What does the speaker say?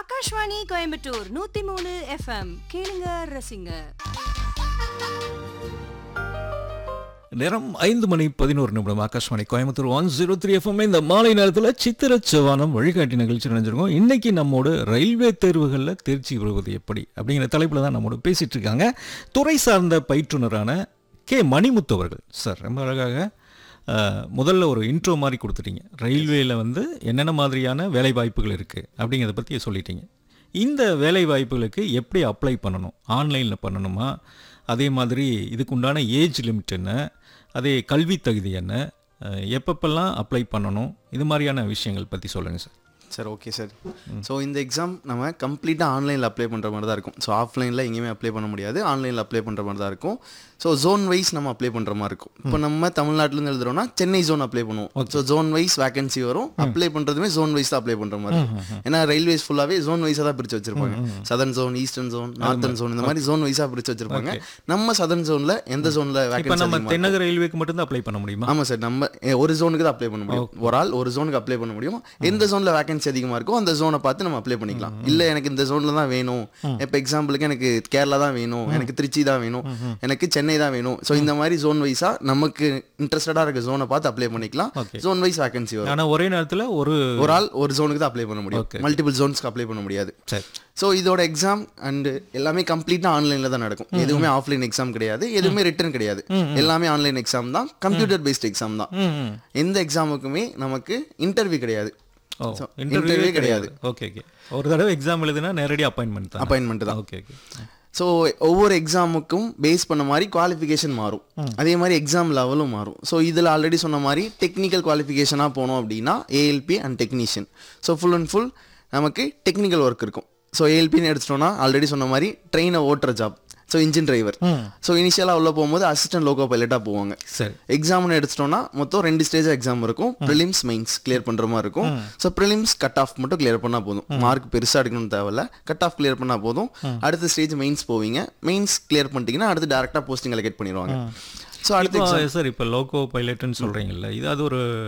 ஆகாஷ்வாணி கோயம்புத்தூர் நூத்தி மூணு எஃப்எம் கேளுங்க ரசிங்க நேரம் ஐந்து மணி பதினோரு நிமிடம் Akashvani Coimbatore one zero three FM இந்த மாலை நேரத்தில் சித்திர செவ்வானம் வழிகாட்டி நிகழ்ச்சி நினைஞ்சிருக்கோம் இன்னைக்கு நம்மோடு ரயில்வே தேர்வுகளில் தேர்ச்சி பெறுவது எப்படி அப்படிங்கிற தலைப்பில் தான் நம்மோடு பேசிட்டு இருக்காங்க துறை சார்ந்த பயிற்றுனரான கே மணிமுத்து அவர்கள் சார் ரொம்ப அழகாக அஹ், முதல்ல ஒரு இன்ட்ரோ மாதிரி கொடுத்துட்டீங்க ரயில்வேல வந்து என்னென்ன மாதிரியான வேலை வாய்ப்புகள் இருக்குது அப்படிங்கிறத பற்றி சொல்லிட்டீங்க இந்த வேலை வாய்ப்புகளுக்கு எப்படி அப்ளை பண்ணணும் ஆன்லைனில் பண்ணணுமா அதே மாதிரி இதுக்கு உண்டான ஏஜ் லிமிட் என்ன அதே கல்வி தகுதி என்ன அஹ், எப்பப்பெல்லாம் அப்ளை பண்ணணும் இது மாதிரியான விஷயங்கள் பற்றி சொல்லுங்கள் sir sir okay sir so இந்த எக்ஸாம் நம்ம கம்ப்ளீட்டாக ஆன்லைனில் அப்ளை பண்ணுற மாதிரி தான் இருக்கும் ஸோ ஆஃப்லைனில் எங்கேயுமே அப்ளை பண்ண முடியாது ஆன்லைனில் அப்ளை பண்ணுற மாதிரி தான் இருக்கும் ஸோ ஜோன் வைஸ் நம்ம அப்ளை பண்ணுற மாதிரி இருக்கும் இப்போ நம்ம தமிழ்நாட்டிலேருந்து எழுதுறோம்னா சென்னை ஜோன் அப்ளை பண்ணுவோம் ஸோ ஜோன் வைஸ் வேகன்சி வரும் அப்ளை பண்ணுறதுமே ஜோன் வைஸ் தான் அப்ளை பண்ணுற மாதிரி இருக்கும் ஏன்னா ரயில்வேஸ் ஃபுல்லாகவே ஜோன் வைஸாக தான் பிரித்து வச்சிருப்பாங்க southern zone eastern zone northern zone இந்த மாதிரி ஜோன் வைஸாக பிரித்து வச்சிருப்பாங்க நம்ம சதர்ன் ஜோனில் எந்த ஜோனில் இப்போ நம்ம வேகன்சி தென்னக ரயில்வேக்கு மட்டும்தான் அப்ளை பண்ண முடியுமா ஆமாம் சார் நம்ம எ, ஒரு ஜோனுக்கு தான் அப்ளை பண்ண முடியும் ஒரு ஆள் ஒரு ஜோனுக்கு அப்ளை பண்ண முடியும் எந்த ஜோனில் வேகன்சி அதிகமாக இருக்கோ அந்த ஜோனை பார்த்து நம்ம அப்ளை பண்ணிக்கலாம் இல்லை எனக்கு இந்த ஜோனில் தான் வேணும் இப்போ எக்ஸாம்பிளுக்கு எனக்கு கேரளா தான் வேணும் எனக்கு திருச்சி தான் வேணும் எனக்கு சென்னை தான் வேணும் ஸோ இந்த மாதிரி ஜோன் வைஸாக நமக்கு இன்ட்ரெஸ்டடாக இருக்க ஜோனை பார்த்து அப்ளை பண்ணிக்கலாம் Okay. ஜோன் வைஸ் வேகன்சி வரும் ஆனால் ஒரே நேரத்தில் ஒரு ஒரு ஆள் ஒரு ஜோனுக்கு தான் அப்ளை பண்ண முடியும் மல்டிபிள் ஜோன்ஸ்க்கு அப்ளை பண்ண முடியாது சரி ஸோ இதோட எக்ஸாம் அண்ட் எல்லாமே கம்ப்ளீட்டாக ஆன்லைனில் தான் நடக்கும் எதுவுமே ஆஃப்லைன் எக்ஸாம் கிடையாது எதுவுமே ரிட்டன் கிடையாது எல்லாமே ஆன்லைன் எக்ஸாம் தான் கம்ப்யூட்டர் பேஸ்ட் எக்ஸாம் தான் ம் ம் எந்த எக்ஸாமுக்குமே நமக்கு இன்டர்வியூ கிடையாது ஓ So, இன்டர்வியூவே interview கிடையாது ஓகே ஓகே ஒரு தடவை எக்ஸாம் எழுதுனா நேரடி அப்பாயின்மெண்ட் தான் அப்பாயின்மெண்ட் தான் ஓகே ஓகே ஸோ ஒவ்வொரு எக்ஸாமுக்கும் பேஸ் பண்ண மாதிரி குவாலிஃபிகேஷன் மாறும் அதே மாதிரி எக்ஸாம் லெவலும் மாறும் ஸோ இதில் ஆல்ரெடி சொன்ன மாதிரி டெக்னிக்கல் குவாலிஃபிகேஷனாக போனோம் அப்படின்னா ALP and technician so full and full நமக்கு டெக்னிக்கல் ஒர்க் இருக்கும் ஸோ ஏஎல்பின்னு எடுத்துட்டோம்னா ஆல்ரெடி சொன்ன மாதிரி ட்ரெயினை ஓட்டுற job so engine driver so இனிஷியலாக உள்ள போகும்போது அசிஸ்டன்ட் லோகோ பைலட்டாக போவாங்க சரி எக்ஸாம்னு எடுத்துட்டோம்னா மொத்தம் ரெண்டு ஸ்டேஜ் எக்ஸாம் இருக்கும் ப்ரிலிம்ஸ் மெயின்ஸ் கிளியர் பண்ற மாதிரி இருக்கும் ஸோ ப்ரிலிம்ஸ் கட் ஆஃப் மட்டும் கிளியர் பண்ணா போதும் மார்க் பெருசா எடுக்கணும்னு தேவையில்ல கட் ஆஃப் கிளியர் பண்ணா போதும் அடுத்த ஸ்டேஜ் மெயின்ஸ் போவீங்க மெயின்ஸ் கிளியர் பண்ணிட்டீங்கன்னா அடுத்து டேரக்டா போஸ்டிங் அலகேட் பண்ணிடுவாங்க ஸோ அடுத்த இப்போ சார் இப்போ லோகோ பைலட்னு சொல்கிறீங்கல்ல இது அது ஒரு